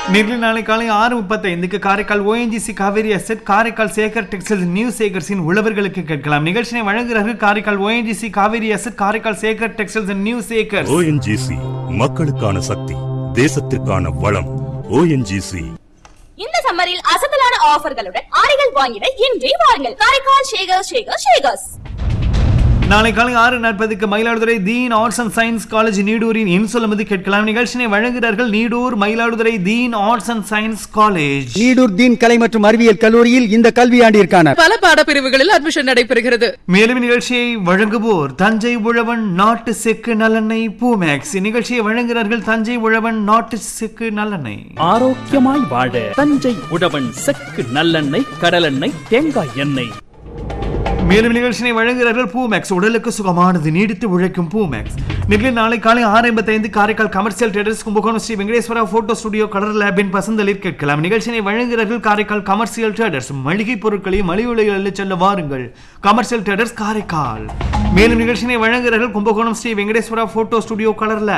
நேரில் நாளை காலை ஆறு முப்பத்தைந்துக்கு Karaikal ONGC Cauvery asset Karaikal Sekar textiles new சேகர்ஸின் உழவர்களுக்கு கேட்கலாம் நிகழ்ச்சியை வழங்குகிறார்கள் Karaikal ONGC Cauvery asset Karaikal Sekar textiles new Sekar ONGC மக்களுக்கான சக்தி தேசத்திற்கான வளம் ஓஎன்ஜிசி இந்த சம்மரில் அசத்தலான ஆஃபர்களுடன் ஆடைகள் வாங்கிட இன்றே வாருங்கள் காரைக்கால் ஷேகர் ஷேகர் ஷேகர்ஸ் நாளை காலை ஆறு நாற்பதுக்கு Mayiladuthurai Deen arts and science college நீடூரின் இன்சொல்லுமதி கேட்கலாம் நிகழ்ச்சியை வழங்குகிறார்கள் Needur Mayiladuthurai Deen arts and science college Needur Deen கலை மற்றும் அறிவியல் கல்லூரியில் இந்த கல்வியாண்டிற்கான பல பாடப்பிரிவுகளில் அட்மிஷன் நடைபெறுகிறது மேலும் நிகழ்ச்சியை வழங்குவோர் தஞ்சை உழவன் நாட்டு செக்கு நல்லெண்ணெய் பூமேக்ஸ் நிகழ்ச்சியை வழங்குகிறார்கள் தஞ்சை உழவன் நாட்டு செக்கு நல்லெண்ணெய் ஆரோக்கியமாய் வாழ தஞ்சை உழவன் செக்கு நல்லெண்ணெய் கடலெண்ணெய் தேங்காய் எண்ணெய் மேலும் நிகழ்ச்சியை வழங்குகிறார்கள் பூமேக்ஸ் உடலுக்கு சுகமானது நீடித்து உழைக்கும் பூமேக்ஸ் நிகழ்ச்சி நாளை காலை ஆறு ஐம்பத்தைந்து Karaikal commercial traders Kumbakonam Sri Venkateswara photo studio colour லேபின் பசந்தலில் கேட்கலாம் நிகழ்ச்சியை வழங்குகிறார்கள் காரைக்கால் கமர்ஷியல் ட்ரேடர்ஸ் மளிகை பொருட்களை மலிவு விலைகளில் செல்ல வாருங்கள் கமர்ஷியல் ட்ரேடர்ஸ் காரைக்கால் மேலும் நிகழ்ச்சியை வழங்குகிறார்கள் Kumbakonam Sri Venkateswara photo studio colour lab